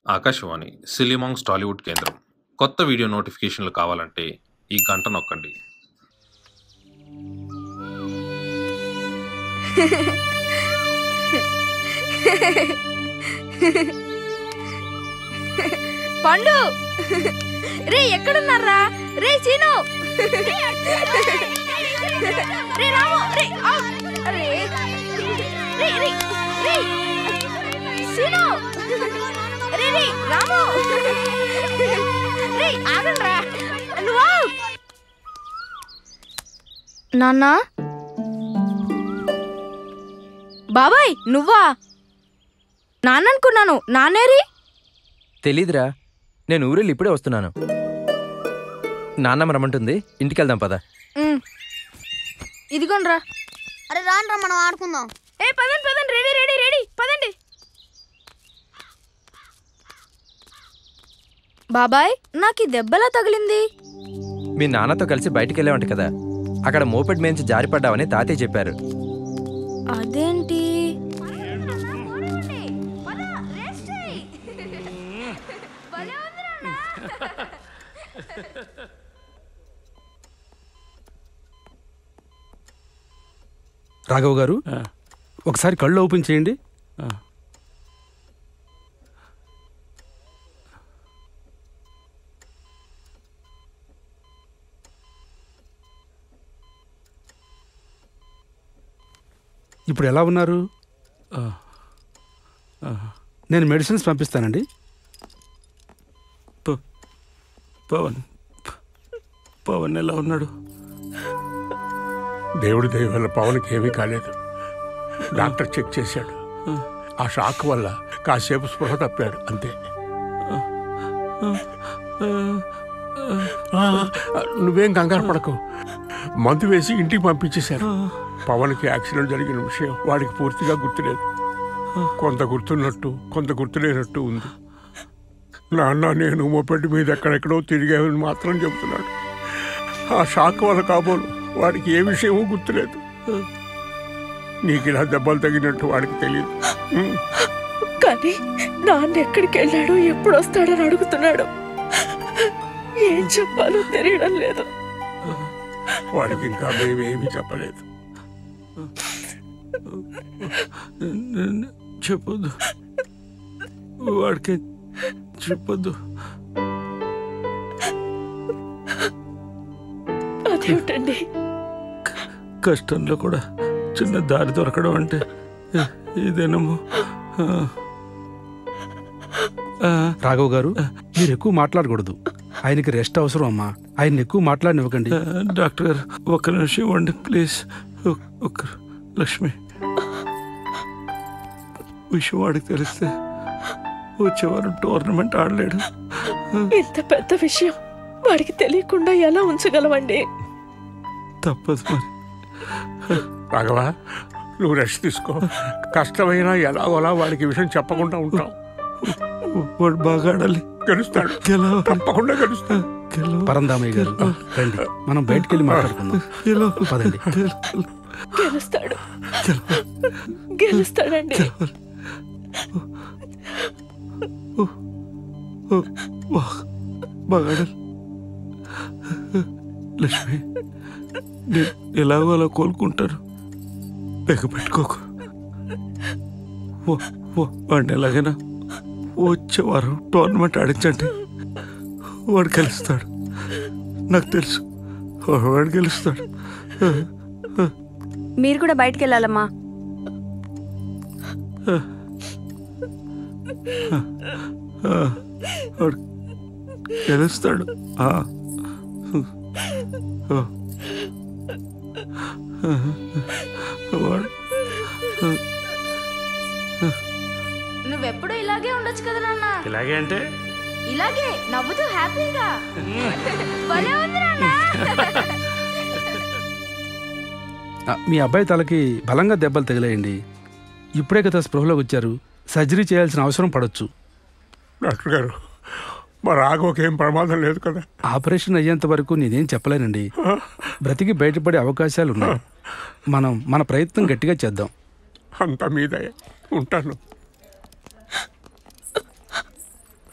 ఆకాశవాణి సిలిమాంగ్స్ టాలీవుడ్ కేంద్రం కొత్త వీడియో నోటిఫికేషన్లు కావాలంటే ఈ గంట నొక్కండి పండు రే ఎక్కడున్నారా రే చీను రే రాము రే ఆ! అరే రే రే రే సీను రే రే రాము రే ఆగండ్రా నువ్వు నాన్న బాబాయ్ నువ్వా నాన్న అనుకున్నాను నాన్నేరి తెలీదురా నేను ఊరెళ్ళి ఇప్పుడే వస్తున్నాను నాన్నమ్మ రమ్మంటుంది ఇంటికి వెళ్దాం పద ఉమ్. ఇదిగోండ్రా అరే రాండ్రా మనం ఆడుకుందాం ఏ పదండి పదండి రెడీ రెడీ రెడీ పదండి బాబాయ్ నాకు ఈ దెబ్బలా తగిలింది మీ నాన్నతో కలిసి బయటికి వెళ్ళావంట కదా అక్కడ మోపెడ్ మేంచి జారిపడ్డావని తాతయ్య చెప్పారు అదేంటి రాఘవ్ గారు ఒకసారి కళ్ళు ఓపెన్ చేయండి ఇప్పుడు ఎలా ఉన్నారు నేను మెడిసిన్స్ పంపిస్తానండి పవన్ పవన్ ఎలా ఉన్నాడు దేవుడి దయ వల్ల పవన్కి ఏమీ కాలేదు డాక్టర్ చెక్ చేశాడు ఆ షాక్ వల్ల కాసేపు స్పృహ తప్పాడు అంతే ఆ, నువ్వేం కంగారు పడకు మందు వేసి ఇంటికి పంపించేశారు పవన్కి యాక్సిడెంట్ జరిగిన విషయం వాడికి పూర్తిగా గుర్తులేదు కొంత గుర్తున్నట్టు కొంత గుర్తులేనట్టు ఉంది నాన్న నేను మోపెట్టి మీద ఎక్కడెక్కడో తిరిగామని మాత్రం చెబుతున్నాడు ఆ షాక్ వల్ల కాబోలు వాడికి ఏ విషయమూ గుర్తులేదు నీకు ఇలా దెబ్బలు తగినట్టు వాడికి తెలియదు ఉమ్. కానీ నాన్న ఎక్కడికి వెళ్ళాడో ఎప్పుడు వస్తాడని అడుగుతున్నాడు ఏం చెప్పాలో తెలియడం లేదు వాడికి ఇంకా మేమేమీ చెప్పలేదు చెప్పొద్దు వాడికి చెప్పొద్దు అదేమిటండి కష్టంలో కూడా చిన్న దారి దొరకడం అంటే ఇ- ఇదేనేమో ఆ. ఆ, రాఘవ్ గారు మీరు ఎక్కువ మాట్లాడకూడదు ఆయనకి రెస్ట్ అవసరం అమ్మా ఆయన ఎక్కువ మాట్లాడనివ్వకండి ఆ, డాక్టర్ గారు ఒక్క నిమిషం ఇవ్వండి ప్లీజ్ ఒ- ఒక్క లక్ష్మి విషయం వాడికి తెలిస్తే వచ్చే వారం టోర్నమెంట్ ఆడలేడు ఇంత పెద్ద విషయం వాడికి తెలియకుండా ఎలా ఉంచగలవండి తప్పదు మరి రాఘవ నువ్వు రెస్ట్ తీసుకో కష్టమైనా ఎలాగోలా వాడికి ఈ విషయం చెప్పకుండా ఉంటాం వాడు బాగా ఆడాలి గెలుస్తాడు గెలవాలి తప్పకుండా గెలుస్తాడు గెలవాలి పరందామయ్య గారు రండి మనం బయటికి వెళ్ళి మాట్లాడుకుందాం గెలవాలి పదండి గెలవాలి గెలుస్తాడు గెలుస్తాడండి ఓ, బా- బాగా ఆడాలి లక్ష్మి నేను ఎలాగో అలా కోలుకుంటాను బెగ పెట్టుకోకు ఓ- ఓ, వాడిని ఎలాగైనా వచ్చే వారం టోర్నమెంట్ ఆడించండి వాడు గెలుస్తాడు నాకు తెలుసు వాడు గెలుస్తాడు మీరు కూడా బయటికి వెళ్ళాలమ్మా ఆ, వాడు గెలుస్తాడు ఆ. ఆ. వాడు నువ్వెప్పుడు ఇలాగే ఉండొచ్చు కదా నాన్న ఇలాగే అంటే ఇలాగే నవ్వుతూ హ్యాపీగా భలే ఉంది నాన్న ఆ, మీ అబ్బాయి తలకి బలంగా దెబ్బలు తగిలేయండి ఇప్పుడే కదా స్పృహలోకి వచ్చారు సర్జరీ చేయాల్సిన అవసరం పడొచ్చు డాక్టర్ గారు మా రాఘవకి ఏం ప్రమాదం లేదు కదా ఆపరేషన్ అయ్యేంత వరకు నేనేం చెప్పలేనండి బ్రతికి బయటపడే అవకాశాలు ఉన్నాయి మనం మన ప్రయత్నం గట్టిగా చేద్దాం అంత మీద ఉంటాను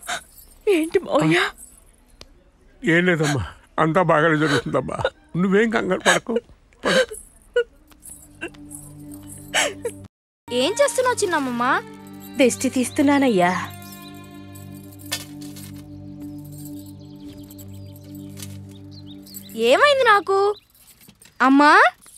ఏంటి మావయ్య ఏం లేదమ్మా అంతా బాగానే జరుగుతుందమ్మా నువ్వేం కంగారు పడకు పడకు. ఏం చేస్తున్నావు చిన్నమ్మమ్మ దిష్టి తీస్తున్నానయ్యా ఏమైంది నాకు అమ్మా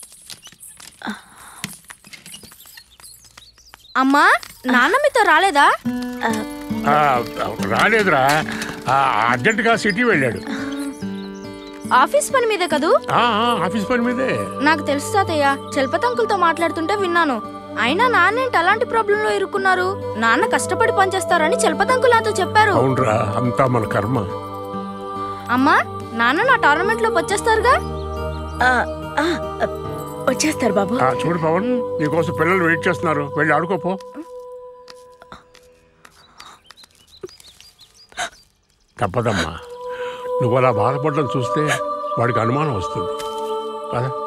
అమ్మా నాన్న మీతో రాలేదా ఆ, రాలేదురా ఆ, అర్జెంటుగా సిటీ వెళ్ళాడు ఆఫీస్ పని మీదే కదూ ఆ, ఆ, ఆఫీస్ పని మీదే నాకు తెలుసు తాతయ్య చలపతంకులతో మాట్లాడుతుంటే విన్నాను అయినా నాన్నేంటి అలాంటి ప్రాబ్లంలో ఇరుక్కున్నారు నాన్న కష్టపడి పనిచేస్తారని చలపతంకులు నాతో చెప్పారు అవునరా అంతా మన కర్మ అమ్మా నాన్న నా టోర్నమెంట్ లోకి వచ్చేస్తారుగా ఆ, ఆ, ఆ, వచ్చేస్తారు బాబు ఆ, చూడు పవన్ నీకోసం పిల్లలు వెయిట్ చేస్తున్నారు వెళ్ళి ఆడుకోపో తప్పదమ్మా నువ్వు అలా బాధపడడం చూస్తే వాడికి అనుమానం వస్తుంది కదా